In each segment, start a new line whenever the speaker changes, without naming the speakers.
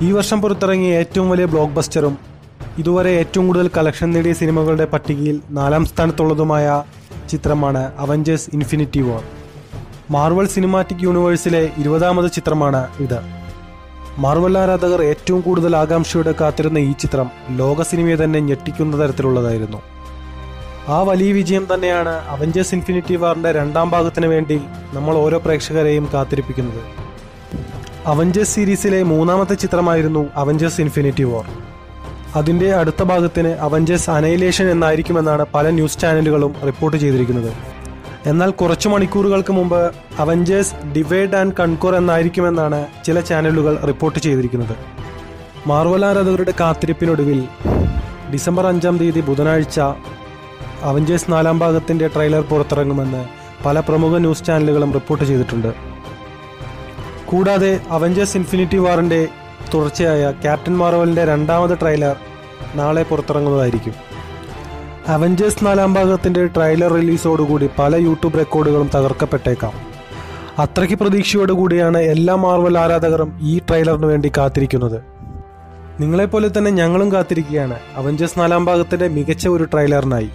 ഈ വർഷം പുറത്തിറങ്ങിയ ഏറ്റവും വലിയ ബ്ലോക്ക് ബസ്റ്ററും ഇതുവരെ ഏറ്റവും കൂടുതൽ കളക്ഷൻ നേടിയ സിനിമകളുടെ പട്ടികയിൽ നാലാം സ്ഥാനത്തുള്ളതുമായ ചിത്രമാണ് Avengers infinity war Marvel cinematic യൂണിവേഴ്സിലെ ഇരുപതാമത് ചിത്രമാണ് ഇത് മാർവൽ ആരാധകർ ഏറ്റവും കൂടുതൽ ആകാംക്ഷയോടെ കാത്തിരുന്ന ഈ ചിത്രം ലോക സിനിമയെ തന്നെ ഞെട്ടിക്കുന്ന തരത്തിലുള്ളതായിരുന്നു ആ വലിയ വിജയം തന്നെയാണ് അവഞ്ചേഴ്സ് ഇൻഫിനിറ്റി വാറിന്റെ രണ്ടാം ഭാഗത്തിന് വേണ്ടി നമ്മൾ ഓരോ പ്രേക്ഷകരെയും കാത്തിരിപ്പിക്കുന്നത് അവഞ്ചേഴ്സ് സീരീസിലെ മൂന്നാമത്തെ ചിത്രമായിരുന്നു അവഞ്ചേഴ്സ് ഇൻഫിനിറ്റി വാർ അതിന്റെ അടുത്ത ഭാഗത്തിന് അവഞ്ചേഴ്സ് അനൈലേഷൻ എന്നായിരിക്കുമെന്നാണ് പല ന്യൂസ് ചാനലുകളും റിപ്പോർട്ട് ചെയ്തിരിക്കുന്നത് എന്നാൽ കുറച്ചു മണിക്കൂറുകൾക്ക് മുമ്പ് അവഞ്ചേഴ്സ് ഡിവൈഡ് ആൻഡ് കൺകോർ എന്നായിരിക്കുമെന്നാണ് ചില ചാനലുകൾ റിപ്പോർട്ട് ചെയ്തിരിക്കുന്നത് മാർവൽ ആരാധകരുടെ കാത്തിരിപ്പിനൊടുവിൽ ഡിസംബർ അഞ്ചാം തീയതി ബുധനാഴ്ച അവഞ്ചേഴ്സ് നാലാം ഭാഗത്തിന്റെ ട്രെയിലർ പുറത്തിറങ്ങുമെന്ന് പല പ്രമുഖ ന്യൂസ് ചാനലുകളും റിപ്പോർട്ട് ചെയ്തിട്ടുണ്ട് കൂടാതെ അവഞ്ചേഴ്സ് ഇൻഫിനിറ്റി വാറിന്റെ തുടർച്ചയായ ക്യാപ്റ്റൻ മാർവലിന്റെ രണ്ടാമത് ട്രെയിലർ നാളെ പുറത്തിറങ്ങുന്നതായിരിക്കും അവഞ്ചേഴ്സ് നാലാം ഭാഗത്തിന്റെ ട്രെയിലർ റിലീസോടുകൂടി പല യൂട്യൂബ് റെക്കോർഡുകളും തകർക്കപ്പെട്ടേക്കാം അത്രയ്ക്ക് പ്രതീക്ഷയോടുകൂടിയാണ് എല്ലാ മാർവൽ ആരാധകരും ഈ ട്രെയിലറിന് വേണ്ടി കാത്തിരിക്കുന്നത് നിങ്ങളെപ്പോലെ തന്നെ ഞങ്ങളും കാത്തിരിക്കുകയാണ് അവഞ്ചേഴ്സ് നാലാം ഭാഗത്തിന്റെ മികച്ച ഒരു ട്രെയിലറിനായി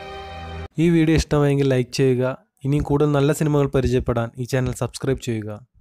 ഈ വീഡിയോ ഇഷ്ടമായെങ്കിൽ ലൈക്ക് ചെയ്യുക ഇനിയും കൂടുതൽ നല്ല സിനിമകൾ പരിചയപ്പെടാൻ ഈ ചാനൽ സബ്സ്ക്രൈബ് ചെയ്യുക